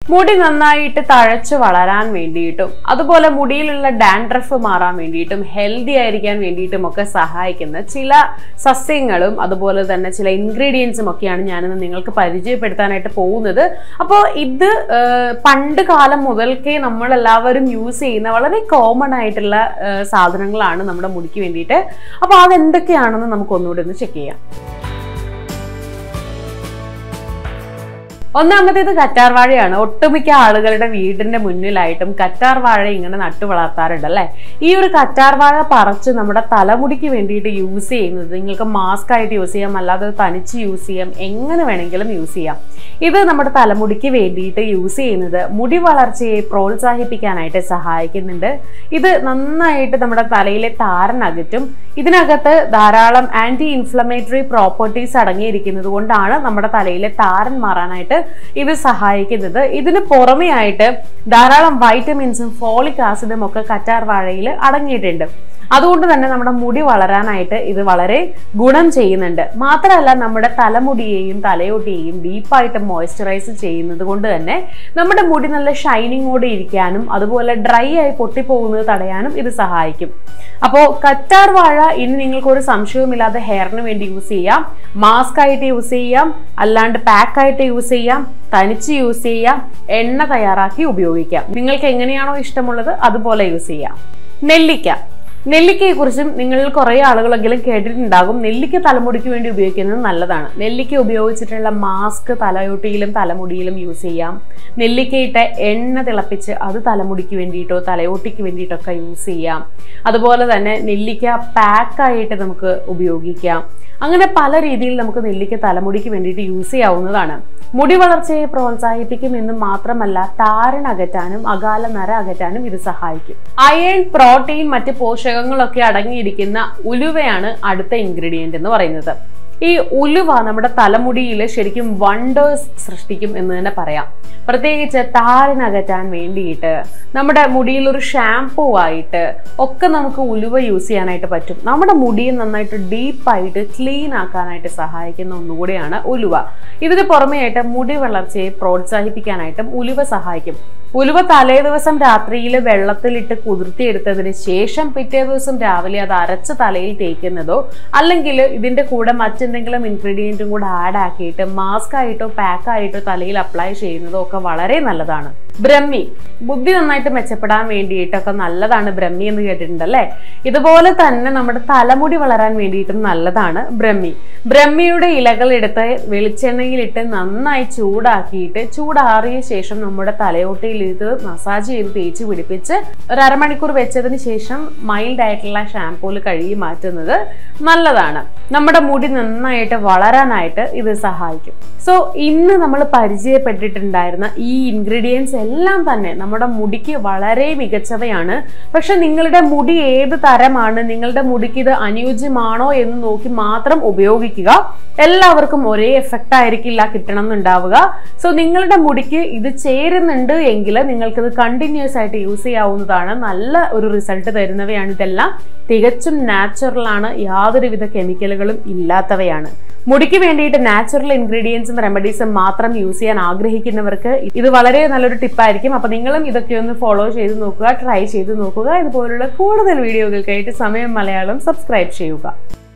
മുടി നന്നായിട്ട് തഴച്ചു വളരാൻ വേണ്ടിയിട്ടും അതുപോലെ മുടിയിലുള്ള ഡാൻഡ്രഫ് മാറാൻ വേണ്ടിയിട്ടും ഹെൽത്തി ആയിരിക്കാൻ വേണ്ടിയിട്ടും ഒക്കെ സഹായിക്കുന്ന ചില സസ്യങ്ങളും അതുപോലെ തന്നെ ചില ഇൻഗ്രീഡിയൻസും ഒക്കെയാണ് ഞാനിന്ന് നിങ്ങൾക്ക് പരിചയപ്പെടുത്താനായിട്ട് പോകുന്നത് അപ്പോൾ ഇത് ആ, പണ്ട് കാലം മുതൽക്കേ നമ്മളെല്ലാവരും യൂസ് ചെയ്യുന്ന വളരെ കോമൺ ആയിട്ടുള്ള ആ, സാധനങ്ങളാണ് നമ്മുടെ മുടിക്ക് വേണ്ടിയിട്ട് അപ്പോൾ അതെന്തൊക്കെയാണെന്ന് നമുക്ക് ഒന്നുകൂടി ഒന്ന് ചെക്ക് ചെയ്യാം ഒന്നാമത്തേത് കറ്റാർ വാഴയാണ് ഒട്ടുമിക്ക ആളുകളുടെ വീടിന്റെ മുന്നിലായിട്ടും കറ്റാർ വാഴ ഇങ്ങനെ നട്ടു വളർത്താറുണ്ട് അല്ലേ ഈ ഒരു കറ്റാർ വാഴ പറിച്ച് നമ്മുടെ തലമുടിക്ക് വേണ്ടിയിട്ട് യൂസ് ചെയ്യുന്നത് നിങ്ങൾക്ക് മാസ്ക് ആയിട്ട് യൂസ് ചെയ്യാം അല്ലാതെ തനിച്ച് യൂസ് ചെയ്യാം എങ്ങനെ വേണമെങ്കിലും യൂസ് ചെയ്യാം ഇത് നമ്മുടെ തലമുടിക്ക് വേണ്ടിയിട്ട് യൂസ് ചെയ്യുന്നത് മുടി വളർച്ചയെ പ്രോത്സാഹിപ്പിക്കാനായിട്ട് സഹായിക്കുന്നുണ്ട് ഇത് നന്നായിട്ട് നമ്മുടെ തലയിലെ താരൻ അകറ്റും ഇതിനകത്ത് ധാരാളം ആന്റി ഇൻഫ്ലമേറ്ററി പ്രോപ്പർട്ടീസ് അടങ്ങിയിരിക്കുന്നത് കൊണ്ടാണ് നമ്മുടെ തലയിലെ താരൻ മാറാനായിട്ട് ഇത് സഹായിക്കുന്നത് ഇതിന് പുറമെ ആയിട്ട് ധാരാളം വൈറ്റമിൻസും ഫോളിക് ആസിഡും ഒക്കെ കറ്റാർ വാഴയിൽ അടങ്ങിയിട്ടുണ്ട് അതുകൊണ്ട് തന്നെ നമ്മുടെ മുടി വളരാനായിട്ട് ഇത് വളരെ ഗുണം ചെയ്യുന്നുണ്ട് മാത്രമല്ല നമ്മുടെ തലമുടിയെയും തലയോട്ടിയെയും ഡീപ്പായിട്ട് മോയ്സ്ചറൈസ് ചെയ്യുന്നത് കൊണ്ട് തന്നെ നമ്മുടെ മുടി നല്ല ഷൈനിങ്ങോടെ ഇരിക്കാനും അതുപോലെ ഡ്രൈ ആയി പൊട്ടിപ്പോകുന്നത് തടയാനും ഇത് സഹായിക്കും അപ്പോൾ കറ്റാർ വാഴ ഇനി നിങ്ങൾക്ക് ഒരു സംശയവുമില്ലാതെ ഹെയറിന് വേണ്ടി യൂസ് ചെയ്യാം മാസ്ക് ആയിട്ട് യൂസ് ചെയ്യാം അല്ലാണ്ട് പാക്ക് ആയിട്ട് യൂസ് ചെയ്യാം തനിച്ച് യൂസ് ചെയ്യാം എണ്ണ തയ്യാറാക്കി ഉപയോഗിക്കാം നിങ്ങൾക്ക് എങ്ങനെയാണോ ഇഷ്ടമുള്ളത് അതുപോലെ യൂസ് ചെയ്യാം നെല്ലിക്ക നെല്ലിക്കയെ കുറിച്ചും നിങ്ങൾ കുറേ ആളുകളെങ്കിലും കേട്ടിട്ടുണ്ടാകും നെല്ലിക്ക തലമുടിക്ക് വേണ്ടി ഉപയോഗിക്കുന്നത് നല്ലതാണ് നെല്ലിക്ക ഉപയോഗിച്ചിട്ടുള്ള മാസ്ക് തലയോട്ടിയിലും തലമുടിയിലും യൂസ് ചെയ്യാം നെല്ലിക്കയിട്ട എണ്ണ തിളപ്പിച്ച് അത് തലമുടിക്ക് വേണ്ടിയിട്ടോ തലയോട്ടിക്ക് വേണ്ടിയിട്ടൊക്കെ യൂസ് ചെയ്യാം അതുപോലെ തന്നെ നെല്ലിക്ക പാക്കായിട്ട് നമുക്ക് ഉപയോഗിക്കാം അങ്ങനെ പല രീതിയിൽ നമുക്ക് നെല്ലിക്ക തലമുടിക്ക് വേണ്ടിയിട്ട് യൂസ് ചെയ്യാവുന്നതാണ് മുടി വളർച്ചയെ പ്രോത്സാഹിപ്പിക്കും എന്ന് മാത്രമല്ല താരൻ അകറ്റാനും അകാല നര അകറ്റാനും ഇത് സഹായിക്കും അയൺ പ്രോട്ടീൻ മറ്റ് പോഷകങ്ങളൊക്കെ അടങ്ങിയിരിക്കുന്ന ഉലുവയാണ് അടുത്ത ഇൻഗ്രീഡിയന്റ് എന്ന് പറയുന്നത് ഈ ഉലുവ നമ്മുടെ തലമുടിയിൽ ശരിക്കും വണ്ടേഴ്സ് സൃഷ്ടിക്കും എന്ന് തന്നെ പറയാം പ്രത്യേകിച്ച് താരനകറ്റാൻ വേണ്ടിയിട്ട് നമ്മുടെ മുടിയിൽ ഒരു ഷാംപൂ ആയിട്ട് ഒക്കെ നമുക്ക് ഉലുവ യൂസ് ചെയ്യാനായിട്ട് പറ്റും നമ്മുടെ മുടിയെ നന്നായിട്ട് ഡീപ്പായിട്ട് ക്ലീൻ ആക്കാനായിട്ട് സഹായിക്കുന്ന ഒന്നുകൂടിയാണ് ഉലുവ ഇതിന് പുറമെയായിട്ട് മുടി വളർച്ചയെ പ്രോത്സാഹിപ്പിക്കാനായിട്ടും ഉലുവ സഹായിക്കും ഉലുവ തലേ ദിവസം രാത്രിയിൽ വെള്ളത്തിലിട്ട് കുതിർത്തിയെടുത്തതിന് ശേഷം പിറ്റേ ദിവസം രാവിലെ അത് അരച്ച് തലയിൽ തേക്കുന്നതോ അല്ലെങ്കിൽ ഇതിന്റെ കൂടെ മറ്റെന്തെങ്കിലും ഇൻഗ്രീഡിയൻറ്റും കൂടെ ആഡ് ആക്കിയിട്ട് മാസ്ക് ആയിട്ടോ പാക്ക് ആയിട്ടോ തലയിൽ അപ്ലൈ ചെയ്യുന്നതോ ഒക്കെ വളരെ നല്ലതാണ് ബ്രഹ്മി ബുദ്ധി നന്നായിട്ട് മെച്ചപ്പെടാൻ വേണ്ടിയിട്ടൊക്കെ നല്ലതാണ് ബ്രഹ്മി എന്ന് കേട്ടിട്ടുണ്ടല്ലേ ഇതുപോലെ തന്നെ നമ്മുടെ തലമുടി വളരാൻ വേണ്ടിയിട്ടും നല്ലതാണ് ബ്രഹ്മി ബ്രഹ്മിയുടെ ഇലകൾ എടുത്ത് വെളിച്ചെണ്ണയിലിട്ട് നന്നായി ചൂടാക്കിയിട്ട് ചൂടാറിയ ശേഷം നമ്മുടെ തലയോട്ടിയിൽ ഇത് മസാജ് ചെയ്ത് തേച്ച് പിടിപ്പിച്ച് ഒരു അരമണിക്കൂർ വെച്ചതിന് ശേഷം മൈൽഡ് ആയിട്ടുള്ള ഷാംപൂല് കഴുകി മാറ്റുന്നത് നല്ലതാണ് നമ്മുടെ മുടി നന്നായിട്ട് വളരാനായിട്ട് ഇത് സഹായിക്കും സോ ഇന്ന് നമ്മൾ പരിചയപ്പെട്ടിട്ടുണ്ടായിരുന്ന ഈ ഇൻഗ്രീഡിയൻസ് എല്ലാം തന്നെ നമ്മുടെ മുടിക്ക് വളരെ മികച്ചവയാണ് പക്ഷെ നിങ്ങളുടെ മുടി ഏത് തരമാണ് നിങ്ങളുടെ മുടിക്ക് ഇത് അനുയോജ്യമാണോ എന്ന് നോക്കി മാത്രം ഉപയോഗിക്കുക എല്ലാവർക്കും ഒരേ എഫക്റ്റ് ആയിരിക്കില്ല കിട്ടണം എന്നുണ്ടാവുക സോ നിങ്ങളുടെ മുടിക്ക് ഇത് ചേരുന്നുണ്ട് എങ്കിൽ നിങ്ങൾക്കിത് കണ്ടിന്യൂസ് ആയിട്ട് യൂസ് ചെയ്യാവുന്നതാണ് നല്ല ഒരു റിസൾട്ട് തരുന്നവയാണ് ഇതെല്ലാം തികച്ചും നാച്ചുറൽ ആണ് യാതൊരുവിധ കെമിക്കലുകളും ഇല്ലാത്തവയാണ് മുടിക്ക് വേണ്ടിയിട്ട് നാച്ചുറൽ ഇൻഗ്രീഡിയൻസും റെമഡീസും മാത്രം യൂസ് ചെയ്യാൻ ആഗ്രഹിക്കുന്നവർക്ക് ഇത് വളരെ നല്ലൊരു ടിപ്പായിരിക്കും അപ്പൊ നിങ്ങളും ഇതൊക്കെ ഒന്ന് ഫോളോ ചെയ്ത് നോക്കുക ട്രൈ ചെയ്ത് നോക്കുക ഇതുപോലുള്ള കൂടുതൽ വീഡിയോകൾക്കായിട്ട് സമയം മലയാളം സബ്സ്ക്രൈബ് ചെയ്യുക